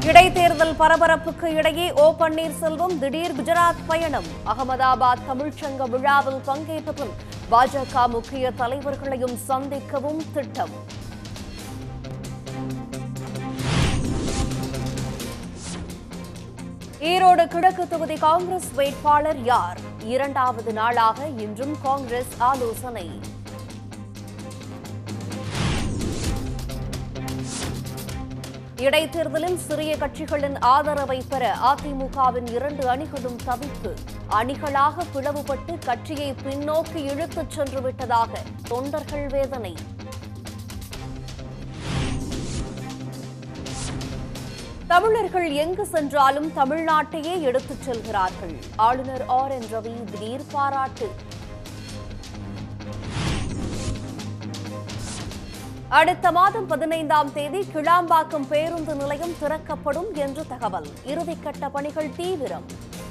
இடைத்தேர்தல் பரபரப்புக்கு இடையே ஓ பன்னீர்செல்வம் திடீர் குஜராத் பயணம் அகமதாபாத் தமிழ்ச்சங்க விழாவில் பங்கேற்றபின் பாஜக முக்கிய தலைவர்களையும் சந்திக்கவும் திட்டம் ஈரோடு கிழக்கு தொகுதி காங்கிரஸ் வேட்பாளர் யார் இரண்டாவது நாளாக இன்றும் காங்கிரஸ் ஆலோசனை இடைத்தேர்தலில் சிறிய கட்சிகளின் ஆதரவை பெற அதிமுகவின் இரண்டு அணிகளும் தவிப்பு அணிகளாக பிளவுபட்டு கட்சியை பின்னோக்கி இழுத்துச் சென்று விட்டதாக தொண்டர்கள் வேதனை தமிழர்கள் எங்கு சென்றாலும் தமிழ்நாட்டையே எடுத்துச் செல்கிறார்கள் ஆளுநர் ஆர் என் ரவி திடீர் பாராட்டு அடுத்த மாதம் பதினைந்தாம் தேதி கிளாம்பாக்கம் பேருந்து நிலையம் திறக்கப்படும் என்று தகவல் இறுதிக்கட்ட பணிகள் தீவிரம்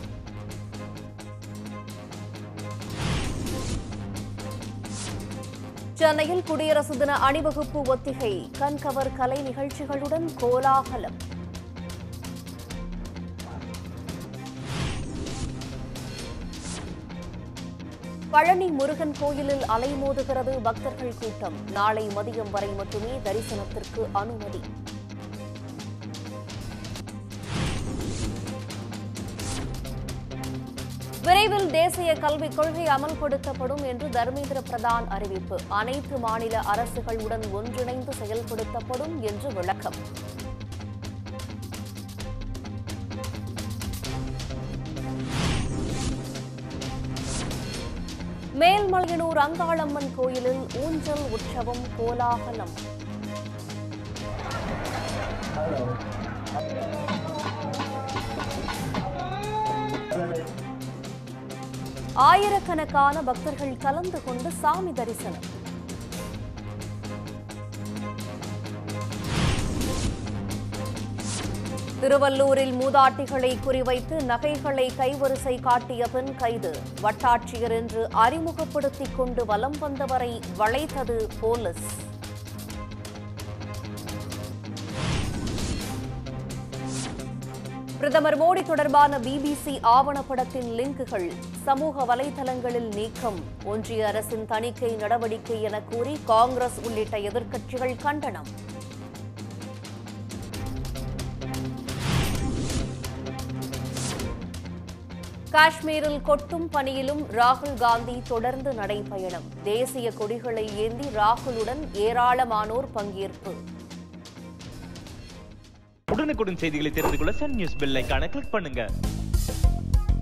சென்னையில் குடியரசு தின அணிவகுப்பு ஒத்திகை கண்கவர் கலை நிகழ்ச்சிகளுடன் கோலாகலம் பழனி முருகன் கோயிலில் அலைமோதுகிறது பக்தர்கள் கூட்டம் நாளை மதியம் வரை மட்டுமே தரிசனத்திற்கு அனுமதி விரைவில் தேசிய கல்விக் கொள்கை அமல்படுத்தப்படும் என்று தர்மேந்திர பிரதான் அறிவிப்பு அனைத்து மாநில அரசுகளுடன் ஒன்றிணைந்து செயல்படுத்தப்படும் என்று விளக்கம் மேல்மலையனூர் அங்காளம்மன் கோயிலில் ஊஞ்சல் உற்சவம் கோலாகலம் ஆயிரக்கணக்கான பக்தர்கள் கலந்து கொண்டு சாமி தரிசனம் திருவள்ளூரில் மூதாட்டிகளை குறிவைத்து நகைகளை கைவரிசை காட்டிய பெண் கைது வட்டாட்சியர் என்று அறிமுகப்படுத்திக் கொண்டு வலம் வந்தவரை வளைத்தது போலீஸ் பிரதமர் மோடி தொடர்பான பிபிசி ஆவணப்படத்தின் லிங்குகள் சமூக வலைதளங்களில் நீக்கம் ஒன்றிய அரசின் தணிக்கை நடவடிக்கை என கூறி காங்கிரஸ் உள்ளிட்ட எதிர்க்கட்சிகள் கண்டனம் காஷ்மீரில் கொட்டும் பணியிலும் ராகுல் காந்தி தொடர்ந்து நடைபயணம் தேசிய கொடிகளை ஏந்தி ராகுலுடன் ஏராளமானோர் பங்கேற்பு உடனுக்குடன் செய்திகளை தெரிந்து கொள்ள சன் நியூஸ் பெல் ஐகானை கிளிக் பண்ணுங்க